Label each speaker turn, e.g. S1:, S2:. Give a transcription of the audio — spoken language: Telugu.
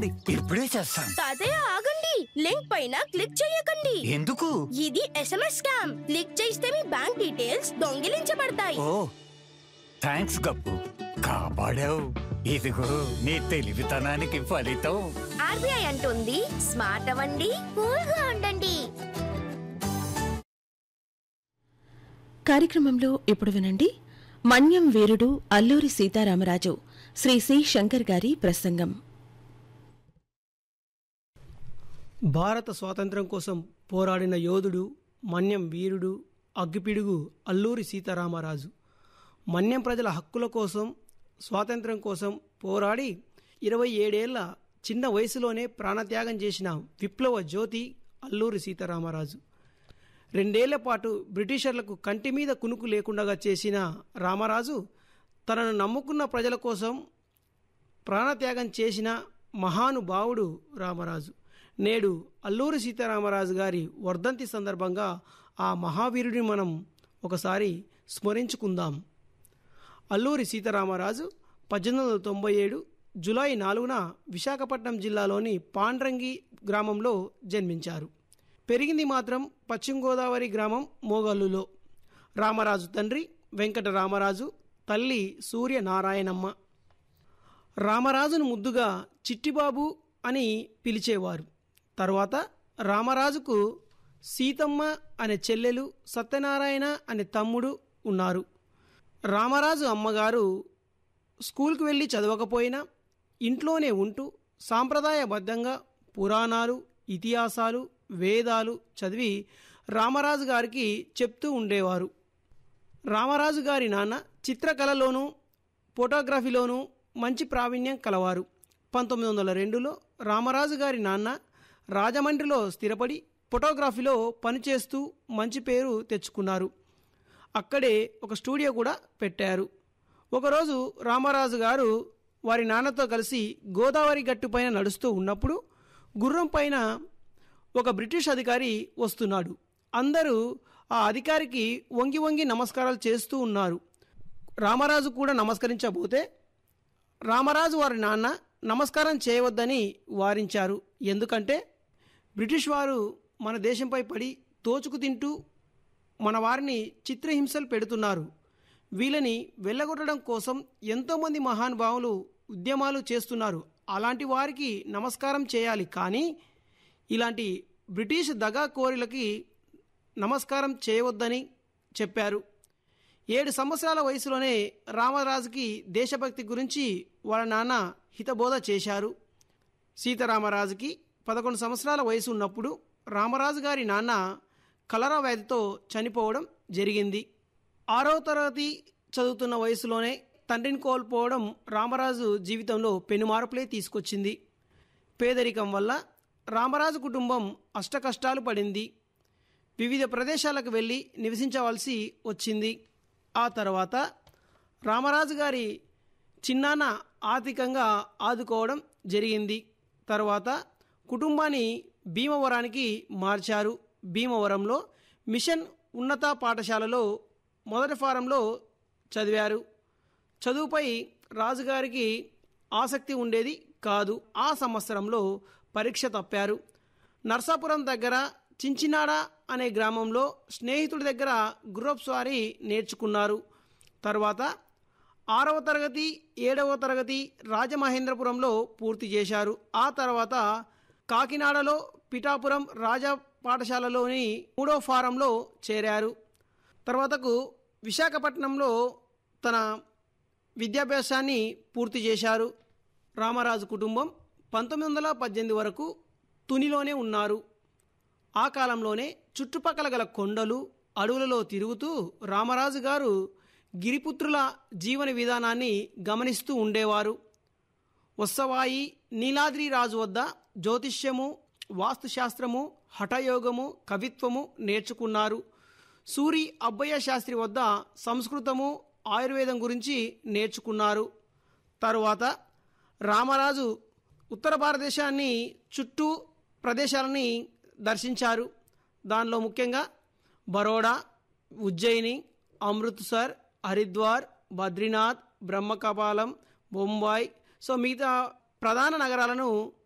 S1: ఆగండి ఇప్పుడే చేస్తాను
S2: తాతయ్య ఆగండి లింక్ పైన క్లిక్ చేయకండి
S1: ఎందుకు
S2: ఇది ఎస్ఎంఎస్ స్కామ్ క్లిక్ చేస్తే మీ బ్యాంక్ డీటెయిల్స్ దొంగిలించబడతాయి
S1: ఓ థ్యాంక్స్ గప్పు కాపాడావు ఇదిగో నీ తెలివితనానికి ఫలితం
S2: ఆర్బీఐ అంటుంది స్మార్ట్ అవ్వండి కూల్ గా ఉండండి
S3: కార్యక్రమంలో ఇప్పుడు వినండి మన్యం వీరుడు అల్లూరి సీతారామరాజు శ్రీ సి శంకర్ గారి ప్రసంగం
S4: భారత స్వాతంత్ర్యం కోసం పోరాడిన యోధుడు మన్యం వీరుడు అగ్గిపిడుగు అల్లూరి సీతారామరాజు మన్యం ప్రజల హక్కుల కోసం స్వాతంత్ర్యం కోసం పోరాడి ఇరవై ఏడేళ్ల చిన్న వయసులోనే ప్రాణత్యాగం చేసిన విప్లవ జ్యోతి అల్లూరి సీతారామరాజు రెండేళ్ల పాటు బ్రిటిషర్లకు కంటి మీద కునుకు లేకుండా చేసిన రామరాజు తనను నమ్ముకున్న ప్రజల కోసం ప్రాణత్యాగం చేసిన మహానుభావుడు రామరాజు నేడు అల్లూరి సీతారామరాజు గారి వర్ధంతి సందర్భంగా ఆ మహావీరుడిని మనం ఒకసారి స్మరించుకుందాం అల్లూరి సీతారామరాజు పద్దెనిమిది వందల తొంభై ఏడు జులై నాలుగున విశాఖపట్నం జిల్లాలోని పాండ్రంగి గ్రామంలో జన్మించారు పెరిగింది మాత్రం పశ్చిమ గోదావరి గ్రామం మోగల్లులో రామరాజు తండ్రి వెంకట రామరాజు తల్లి సూర్యనారాయణమ్మ రామరాజును ముద్దుగా చిట్టిబాబు అని పిలిచేవారు తర్వాత రామరాజుకు సీతమ్మ అనే చెల్లెలు సత్యనారాయణ అనే తమ్ముడు ఉన్నారు రామరాజు అమ్మగారు స్కూల్కి వెళ్ళి చదవకపోయినా ఇంట్లోనే ఉంటూ సాంప్రదాయబద్ధంగా పురాణాలు ఇతిహాసాలు వేదాలు చదివి రామరాజు గారికి చెప్తూ ఉండేవారు రామరాజు గారి నాన్న చిత్రకళలోనూ ఫోటోగ్రఫీలోనూ మంచి ప్రావీణ్యం కలవారు పంతొమ్మిది వందల రెండులో రామరాజు గారి నాన్న రాజమండ్రిలో స్థిరపడి ఫోటోగ్రఫీలో పనిచేస్తూ మంచి పేరు తెచ్చుకున్నారు అక్కడే ఒక స్టూడియో కూడా పెట్టారు ఒకరోజు రామరాజు గారు వారి నాన్నతో కలిసి గోదావరి గట్టు పైన నడుస్తూ ఉన్నప్పుడు గుర్రం పైన ఒక బ్రిటిష్ అధికారి వస్తున్నాడు అందరూ ఆ అధికారికి వంగి వంగి నమస్కారాలు చేస్తూ ఉన్నారు రామరాజు కూడా నమస్కరించబోతే రామరాజు వారి నాన్న నమస్కారం చేయవద్దని వారించారు ఎందుకంటే బ్రిటిష్ వారు మన దేశంపై పడి తోచుకు తింటూ మన వారిని చిత్రహింసలు పెడుతున్నారు వీళ్ళని వెళ్ళగొట్టడం కోసం ఎంతోమంది మహానుభావులు ఉద్యమాలు చేస్తున్నారు అలాంటి వారికి నమస్కారం చేయాలి కానీ ఇలాంటి బ్రిటిష్ దగా కోరిలకి నమస్కారం చేయవద్దని చెప్పారు ఏడు సంవత్సరాల వయసులోనే రామరాజుకి దేశభక్తి గురించి వాళ్ళ నాన్న హితబోధ చేశారు సీతారామరాజుకి పదకొండు సంవత్సరాల వయసు ఉన్నప్పుడు రామరాజు గారి నాన్న కలరా వ్యాధితో చనిపోవడం జరిగింది ఆరో తరగతి చదువుతున్న వయసులోనే తండ్రిని కోల్పోవడం రామరాజు జీవితంలో పెనుమార్పులే తీసుకొచ్చింది పేదరికం వల్ల రామరాజు కుటుంబం అష్టకష్టాలు పడింది వివిధ ప్రదేశాలకు వెళ్ళి నివసించవలసి వచ్చింది ఆ తర్వాత రామరాజు గారి చిన్నాన్న ఆర్థికంగా ఆదుకోవడం జరిగింది తర్వాత కుటుంబాన్ని భీమవరానికి మార్చారు భీమవరంలో మిషన్ ఉన్నత పాఠశాలలో మొదటి ఫారంలో చదివారు చదువుపై రాజుగారికి ఆసక్తి ఉండేది కాదు ఆ సంవత్సరంలో పరీక్ష తప్పారు నర్సాపురం దగ్గర చించినాడ అనే గ్రామంలో స్నేహితుడి దగ్గర గుర్రపు స్వారీ నేర్చుకున్నారు తర్వాత ఆరవ తరగతి ఏడవ తరగతి రాజమహేంద్రపురంలో పూర్తి చేశారు ఆ తర్వాత కాకినాడలో పిఠాపురం రాజా పాఠశాలలోని మూడో ఫారంలో చేరారు తర్వాతకు విశాఖపట్నంలో తన విద్యాభ్యాసాన్ని పూర్తి చేశారు రామరాజు కుటుంబం పంతొమ్మిది వందల పద్దెనిమిది వరకు తునిలోనే ఉన్నారు ఆ కాలంలోనే చుట్టుపక్కల గల కొండలు అడవులలో తిరుగుతూ రామరాజు గారు గిరిపుత్రుల జీవన విధానాన్ని గమనిస్తూ ఉండేవారు వత్సవాయి నీలాద్రి రాజు వద్ద జ్యోతిష్యము వాస్తుశాస్త్రము హఠయోగము కవిత్వము నేర్చుకున్నారు సూరి అబ్బయ్య శాస్త్రి వద్ద సంస్కృతము ఆయుర్వేదం గురించి నేర్చుకున్నారు తరువాత రామరాజు ఉత్తర భారతదేశాన్ని చుట్టూ ప్రదేశాలని దర్శించారు దానిలో ముఖ్యంగా బరోడా ఉజ్జయిని అమృత్సర్ హరిద్వార్ బద్రీనాథ్ బ్రహ్మకపాలం బొంబాయి సో మిగతా ప్రధాన నగరాలను